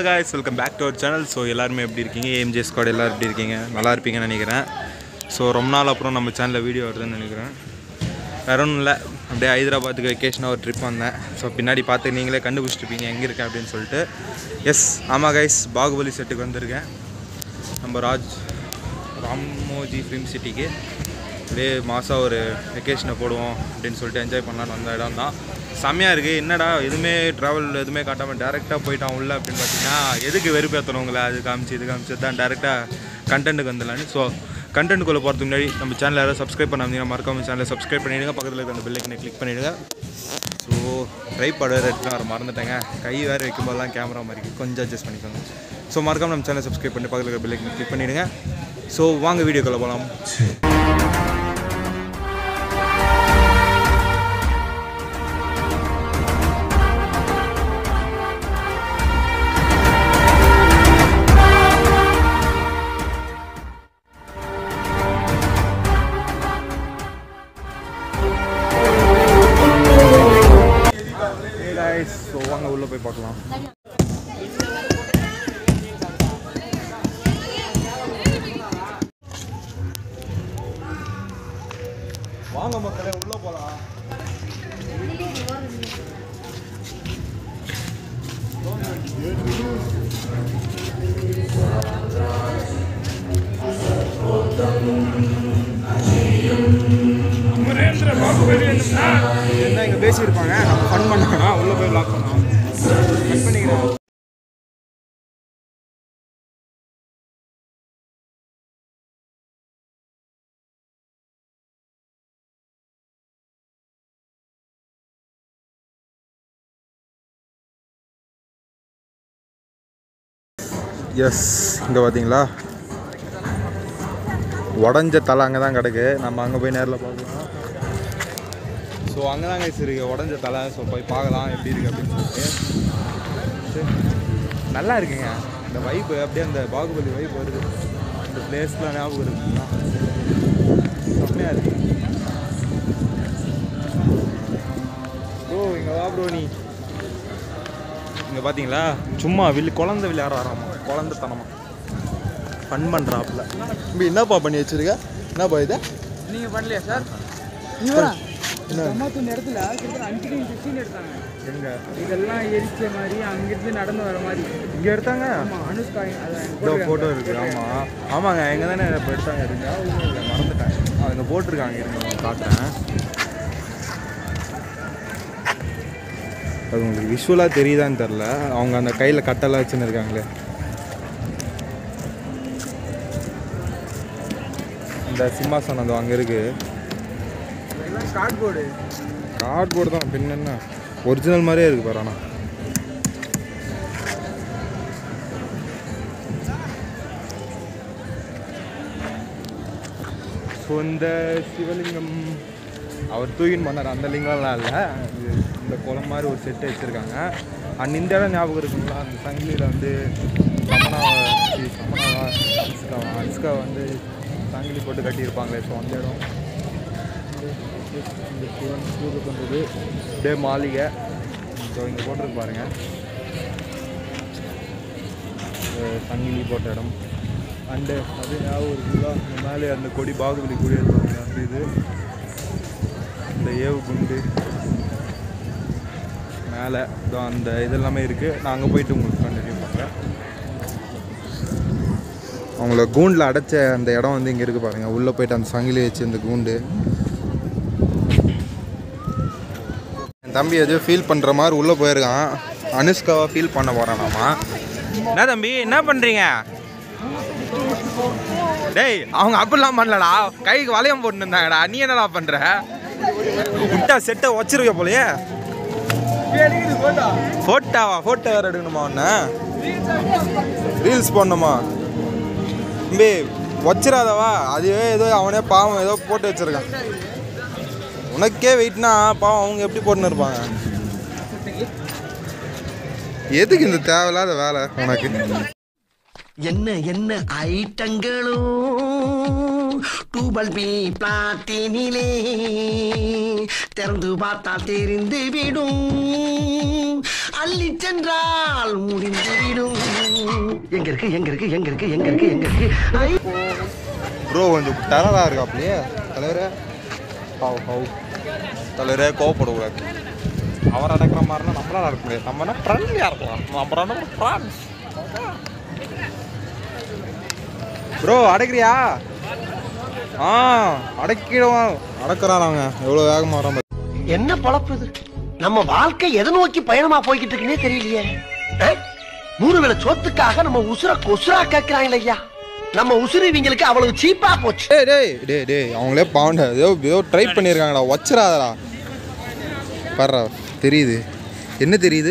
guys welcome back to our channel so எல்லாருமே எப்படி இருக்கீங்க ஏஎம்ஜே ஸ்குவாட் எல்லோரும் எப்படி இருக்கீங்க நல்லா இருப்பீங்கன்னு நினைக்கிறேன் ஸோ ரொம்ப நாள் அப்புறம் நம்ம சேனலில் வீடியோ வருதுன்னு நினைக்கிறேன் வேற ஒன்றும் இல்லை அப்படியே ஹைதராபாத்துக்கு வெக்கேஷனாக ஒரு ட்ரிப் வந்தேன் ஸோ பின்னாடி பார்த்து நீங்களே கண்டுபிடிச்சிருப்பீங்க எங்கே இருக்கேன் அப்படின்னு சொல்லிட்டு எஸ் ஆமாம் கைஸ் பாகுபலி செட்டுக்கு வந்திருக்கேன் நம்ம ராஜ் ராமோஜி ஃபிலிம் சிட்டிக்கு அப்படியே மாதம் ஒரு வெக்கேஷனை போடுவோம் அப்படின்னு சொல்லிட்டு என்ஜாய் பண்ணலான்னு வந்த இடம் தான் செம்மையாக இருக்குது என்னடா எதுவுமே ட்ராவல் எதுவுமே காட்டாமல் டேரெக்டாக போயிட்டான் உள்ள அப்படின்னு பார்த்தீங்கன்னா எதுக்கு வெறுப்பேற்றணுங்களே அது காமிச்சு இது காமிச்சு தான் டேரெக்டாக கண்டென்ட்டுக்கு வந்துடலான்னு ஸோ கண்டென்ட்டுக்குள்ளே போகிறதுக்கு முன்னாடி நம்ம சேனலை யாராவது சப்ஸ்கிரைப் பண்ணாமல் மறக்காம சேனலை சப்ஸ்கிரைப் பண்ணிவிடுங்க பக்கத்தில் இருக்க அந்த பெல்லைக்கனை கிளிக் பண்ணிவிடுங்க ஸோ ட்ரைபாட் வேறு எடுத்து வர மறந்துட்டேங்க கை வேறு வைக்கும்போதெல்லாம் கேமரா மாதிரி கொஞ்சம் அட்ஜஸ்ட் பண்ணிக்கோங்க ஸோ மறக்காம நம்ம சேனலை சப்ஸ்கிரைப் பண்ணி பக்கத்தில் இருக்க பெல்லைக்கனை கிளிக் பண்ணிவிடுங்க ஸோ வாங்க வீடியோக்குள்ளே போகலாம் ஏ guys ஸோ வாங்க உள்ளே போய் பார்க்கலாம் வாங்க மக்களே உள்ளே போகலாம் என்ன இங்கே பேசியிருப்பாங்க நம்ம ஃபன் பண்ணலாம் உள்ளே போய் லாக் பண்ணலாம் கட் பண்ணிக்கிறேன் எஸ் இங்கே பார்த்தீங்களா உடஞ்ச தலை அங்கே தான் கிடக்கு நம்ம அங்கே போய் நேரில் பார்க்கலாம் ஸோ அங்கே தான் கைஸ் இருக்கு உடஞ்ச தலை ஸோ போய் பார்க்கலாம் எப்படி இருக்குது அப்படின்னு சொல்லிட்டு சரி. நல்லா இருக்குங்க இந்த வைப்பு அப்படியே அந்த பாகுபலி வைப் வருது இந்த பிளேஸ்லாம் ஞாபகம் இருக்குங்களா செம்மையாக இருக்கு ப்ரோ இங்கே வா ப்ரோ நீ இங்கே பார்த்தீங்களா சும்மா வில்லு குழந்தை விளையாடுறாராமா குழந்தைத்தனமா ஃபன் பண்ணுறாப்புல இப்போ என்னப்பா பண்ணி வச்சிருக்க என்னப்பா இது நீங்க பண்ணலையா சார் என்ன தொண்ணூத்தொன்று இடத்துல கிட்டத்தட்ட அஞ்சு டைம் சிக்ஸ்டீன் எடுத்தாங்க எங்க இதெல்லாம் எரிச்ச மாதிரி அங்கிருந்து நடந்து வர மாதிரி இங்கே எடுத்தாங்க ஆமா அனுஷ்கா அதான் இதோ ஃபோட்டோ இருக்கு ஆமாம் ஆமாங்க எங்கே தானே இப்போ எடுத்தாங்க இருங்க இல்லை மறந்துட்டேன் அவங்க போட்டிருக்காங்க இருங்க உங்களுக்கு காட்டுறேன் அது உங்களுக்கு விஷுவலாக தெரியுதான்னு தெரில அவங்க அந்த கையில் கட்டெல்லாம் வச்சுன்னு இருக்காங்களே இந்த சிம்மாசனம் அது அங்கே இருக்குது எல்லாம் கார்ட்போர்டு கார்ட்போர்டு தான் பின்ன என்ன ஒரிஜினல் மாதிரியே இருக்கு பாரு ஆனால் ஸோ இந்த சிவலிங்கம் அவர் தூக்கின்னு பண்ணார் அந்த லிங்கம்லாம் இல்லை இது இந்த குளம் மாதிரி ஒரு செட்டு வச்சுருக்காங்க அண்ட் இந்த இடம் ஞாபகம் இருக்குங்களா அந்த சங்கிலியில் வந்து சமனாவை சி, சமனாவா அன்ஸ்காவா அன்ஸ்கா வந்து சங்கிலி போட்டு கட்டியிருப்பாங்களே ஸோ அந்த இடம் இந்த சிவன் பூஜை பண்ணுறது அப்படியே மாளிகை ஸோ இங்கே போட்டிருக்கு பாருங்க அஹ் சங்கிலி போட்ட இடம் அண்டு அது ஞாபகம் இருக்குங்களா இந்த மேலே அந்த கொடி பாகுபலி கொடி இருப்பாங்க அந்த இது இந்த ஏவு குண்டு மேலே இதோ அந்த இதெல்லாமே இருக்குது நான் அங்கே போயிட்டு உங்களுக்கு கண்டினியூ பண்ணுறேன் அவங்கள கூண்டில் அடைச்ச அந்த இடம் வந்து இங்கே இருக்குது பாருங்கள் உள்ளே போயிட்டு அந்த சங்கிலி வச்சு அந்த கூண்டு என் தம்பி எதுவும் ஃபீல் பண்ணுற மாதிரி உள்ளே போயிருக்கான் அனுஷ்காவை ஃபீல் பண்ண போகிறானாமா என்ன தம்பி என்ன பண்ணுறீங்க டேய் அவங்க அப்படிலாம் பண்ணலடா கைக்கு வளையம் போட்டு இருந்தாங்கடா நீ என்னடா பண்ணுற விட்டா செட்டை வச்சிருக்க போலயே ஃபோட்டோவா ஃபோட்டோ வேறு எடுக்கணுமா ஒன்று ரீல்ஸ் போடணுமா தம்பி வச்சிடாதவா அதுவே ஏதோ அவனே பாவம் ஏதோ போட்டு வச்சிருக்கான் உனக்கே வெயிட்னா பாவம் அவங்க எப்படி போட்டுன்னு இருப்பாங்க எதுக்கு இந்த தேவையில்லாத வேலை உனக்கு என்ன என்ன ஐட்டங்களும் டூபல் பி பிளாட்டினிலே திறந்து பார்த்தால் தெரிந்து விடும் அள்ளி சென்றால் முடிந்து விடும் எங்க இருக்கு எங்க இருக்கு எங்க இருக்கு எங்க இருக்கு எங்க இருக்கு ஐ! ப்ரோ கொஞ்சம் டெரராக இருக்கா அப்படியே தலைவரே ஹவ் ஹவ் தலைவரே கோவப்படக்கூடாது அவர் அடக்கிற மாதிரினா நம்மளால இருக்க முடியாது நம்ம என்ன ஃப்ரெண்ட்லியாக இருக்கலாம் நம்ம ரெண்டு ஃப்ரெண்ட்ஸ் ப்ரோ அடைக்கிறியா ஆ அடக்கிடுவான் அடக்குறான் அவங்க எவ்வளோ வேகமாக வரான் பாரு. என்ன பொழப்பு இது நம்ம வாழ்க்கை எதை நோக்கி பயணமா போய்கிட்டு இருக்குன்னே தெரியலையே ஆ? மூணு வேளை சோத்துக்காக நம்ம உசுர கொசுரா கேட்கிறாங்களே ஐயா நம்ம உசுறு இவங்களுக்கு அவ்வளவு சீப்பா போச்சு டேய் டேய் டேய் டேய் அவங்களே பாவண்டா ஏதோ ஏதோ ட்ரை பண்ணியிருக்காங்கடா வச்சிடாதடா பாடுறா தெரியுது என்ன தெரியுது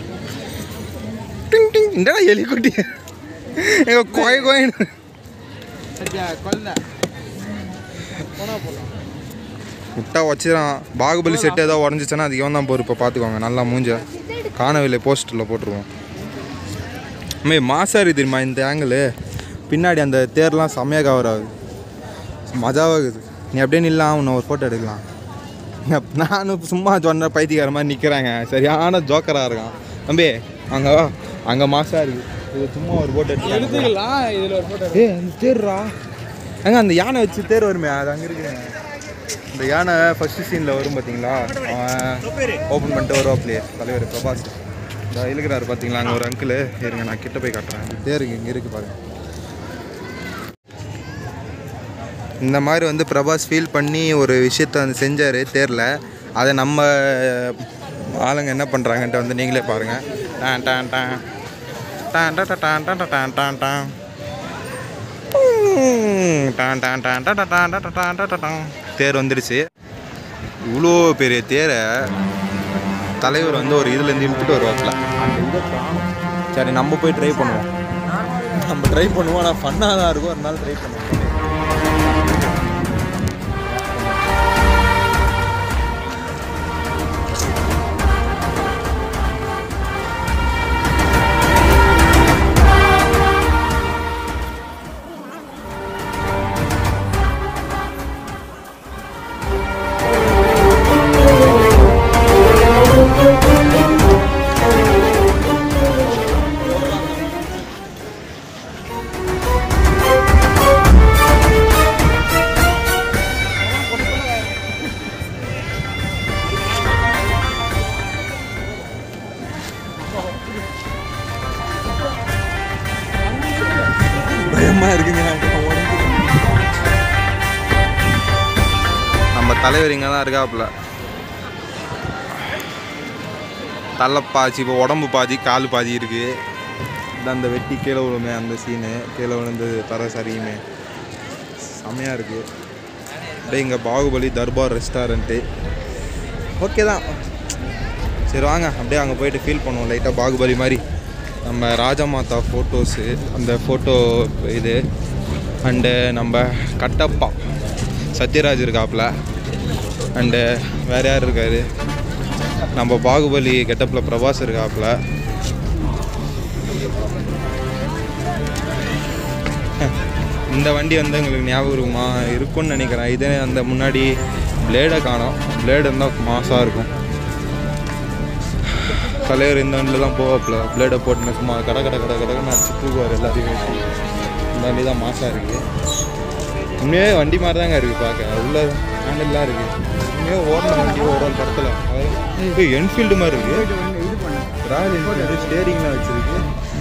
டிங் டிங் இந்தடா எலிக்குட்டி எங்க கோய கோயின்னு சத்யா குழந்தை போனா போலாம் விட்டா வச்சிடான் பாகுபலி செட்டு ஏதோ உடஞ்சிச்சுன்னா அது இவன் தான் போர் இப்போ பார்த்துக்கோங்க நல்லா மூஞ்ச காணவில்லை போஸ்டரில் போட்டுருவோம் மே மாசாரி தெரியுமா இந்த ஆங்கிள் பின்னாடி அந்த தேர்லாம் செம்மையாக கவர் ஆகுது மஜாவாகுது நீ அப்படியே நில்லாம் உன்னை ஒரு ஃபோட்டோ எடுக்கலாம் நானும் சும்மா சொன்ன பைத்தியக்கார மாதிரி நிற்கிறாங்க சரியான ஜோக்கராக இருக்கான் தம்பி அங்கே வா அங்கே மாசா இருக்கு இது சும்மா ஒரு ஃபோட்டோ எடுத்து எடுத்துக்கலாம் இதில் ஒரு ஃபோட்டோ ஏய் அந்த தேர்ரா ஏங்க அந்த யானை வச்சு தேர் வருமே அது அங்கே இருக்குங்க இந்த யானை ஃபர்ஸ்ட் சீனில் வரும் பார்த்தீங்களா அவன் ஓப்பன் பண்ணிட்டு வருவாப்லையே தலைவர் பிரபாஸ் இந்த இழுக்கிறாரு பார்த்தீங்களா அங்கே ஒரு அங்கிள் இருங்க நான் கிட்ட போய் காட்டுறேன் அந்த தேருக்கு இங்கே இருக்கு பாருங்க இந்த மாதிரி வந்து பிரபாஸ் ஃபீல் பண்ணி ஒரு விஷயத்த வந்து செஞ்சார் தேரில் அதை நம்ம ஆளுங்க என்ன பண்ணுறாங்கன்ட்டு வந்து நீங்களே பாருங்கள் டான் டான் டான் டான் டான் டான் டான் டான் டான் டான் உம், டான் டான் டான் டான் டான் டான் டான் டான் டான் டான். தேர் வந்துடுச்சு இவ்வளோ பெரிய தேரை தலைவர் வந்து ஒரு இதுலேருந்து இழுத்துட்டு வருவாப்புல சரி நம்ம போய் ட்ரை பண்ணுவோம் நம்ம ட்ரை பண்ணுவோம் ஆனால் ஃபன்னாக தான் இருக்கும் ஒரு நாள் ட்ரை பண்ணுவோம் பயமா இருக்குங்க நம்ம தலைவர் இங்கே தான் இருக்காப்புல தலை பாதி இப்போ உடம்பு பாதி கால் பாதி இருக்கு இந்த அந்த வெட்டி கீழே விழுமே அந்த சீனு கீழே விழுந்து தர சரியுமே செம்மையாக இருக்கு அப்படியே இங்கே பாகுபலி தர்பார் ரெஸ்டாரண்ட்டு ஓகே தான் சரி வாங்க அப்படியே அங்கே போயிட்டு ஃபீல் பண்ணுவோம் லைட்டாக பாகுபலி மாதிரி நம்ம ராஜமாதா ஃபோட்டோஸு அந்த ஃபோட்டோ இது அண்டு நம்ம கட்டப்பா சத்யராஜ் இருக்காப்புல அண்டு வேறு யார் இருக்காரு நம்ம பாகுபலி கெட்டப்பில் பிரபாஸ் இருக்காப்புல இந்த வண்டி வந்து எங்களுக்கு ஞாபகம் இருக்குமா இருக்கும்னு நினைக்கிறேன் இதே அந்த முன்னாடி பிளேடை காணோம் பிளேடு இருந்தால் மாசாக இருக்கும் தலைவர் இந்த வண்டியில் தான் போவாப்புல பிளேடை போட்டுன்னு சும்மா கடை கடை கடை கடைன்னு அடிச்சு தூக்குவார் எல்லாத்தையும் வச்சு இந்த வண்டி தான் மாசாக இருக்குது உண்மையே வண்டி மாதிரி தாங்க இருக்குது பார்க்க உள்ள ஹேண்டில்லாம் இருக்குது உண்மையாக ஓடின வண்டி ஒரு ஒரு படத்தில் இப்போ என்ஃபீல்டு மாதிரி இருக்குது இது பண்ணு ராயல் என்ஃபீல்டு ஸ்டேரிங்லாம் வச்சுருக்கு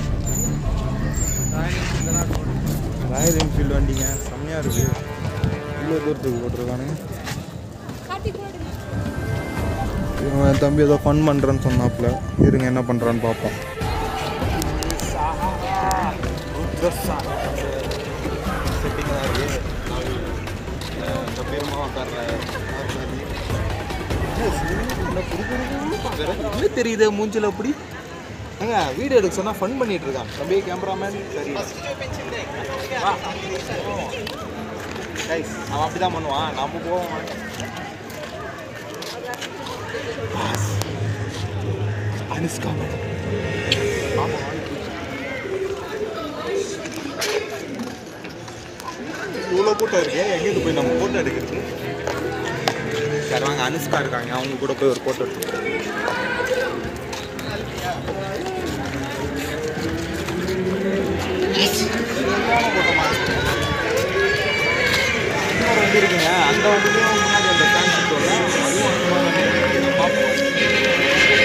ராயல் என்ஃபீல்டு வண்டிங்க செம்மையாக இருக்குது இவ்வளோ தூரத்துக்கு போட்டிருக்கானுங்க இவன் தம்பி ஏதோ ஃபன் பண்ணுறேன்னு சொன்னாப்புல இருங்க என்ன பண்ணுறான்னு பார்ப்போம் என்ன தெரியுது மூஞ்சில் அப்படி ஏங்க வீடியோ எடுக்க சொன்னால் ஃபன் பண்ணிட்டு இருக்கான் தம்பி கேமராமேன் சரி வா. Guys, அவன் அப்படி தான் பண்ணுவான் நம்ம போவோம் அனுஷ்கா மேடம் இவ்வளோ கூட்டம் இருக்கு எங்கேருந்து போய் நம்ம ஃபோட்டோ எடுக்கிறது சரி வாங்க அனுஷ்கா இருக்காங்க அவங்க கூட போய் ஒரு ஃபோட்டோ எடுத்து இன்னொரு வண்டி இருக்குங்க அந்த வண்டிலையும் முன்னாடி அந்த ஃபேன்ஸ் இருக்கும்ல அதுவும் அந்த மாதிரி வண்டி பார்ப்போம்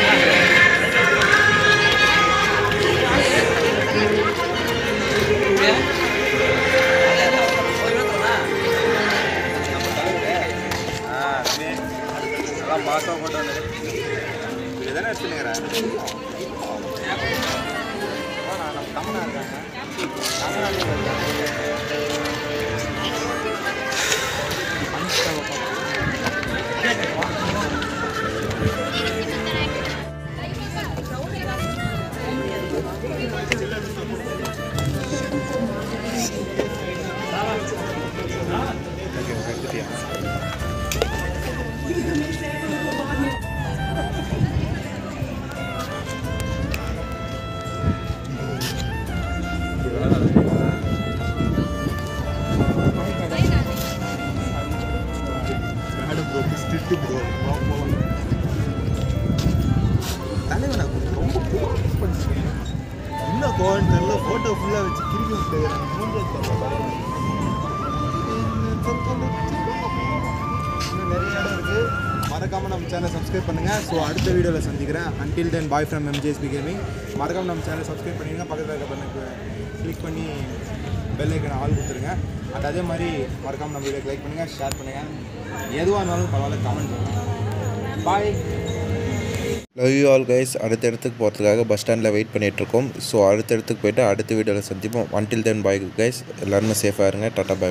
ஆ சரி நல்லா மாதம் கொண்டு வந்து இது தானே எடுத்துனுங்கிறேன் நம்ம கம்மனா இருக்காங்க தமிழ்நாட்டில் இருக்காங்க தலைவனா ரொம்ப கோவம் பண்ணிட்டேன் இன்னும் கோவம் தெரியல ஃபோட்டோ ஃபுல்லாக வச்சு கிறுக்கி விட்டுக்கிறாங்க மூஞ்ச இன்னும் நிறைய இடம் இருக்குது மறக்காமல் நம்ம சேனலை சப்ஸ்கிரைப் பண்ணுங்கள் ஸோ அடுத்த வீடியோவில் சந்திக்கிறேன் until then bye from MGSP gaming மறக்காமல் நம்ம சேனலை சப்ஸ்கிரைப் பண்ணிடுங்க பக்கத்தில் இருக்க பண்ண கிளிக் பண்ணி பெல் ஐக்கனை ஆள் கொடுத்துருங்க அண்ட் அதே மாதிரி மறக்காமல் நம்ம வீடியோக்கு லைக் பண்ணுங்கள் ஷேர் பண்ணுங்கள் எதுவாக இருந்தாலும் பரவாயில்ல கமெண்ட் பண்ணுங்கள் bye love you all guys அடுத்த இடத்துக்கு போகிறதுக்காக பஸ் ஸ்டாண்டில் வெயிட் பண்ணிகிட்ருக்கோம் ஸோ அடுத்த இடத்துக்கு போயிட்டு அடுத்த வீடியோவில் சந்திப்போம் until தென் பாய் கைஸ் எல்லாருமே சேஃபாக இருங்க டாட்டா பாய்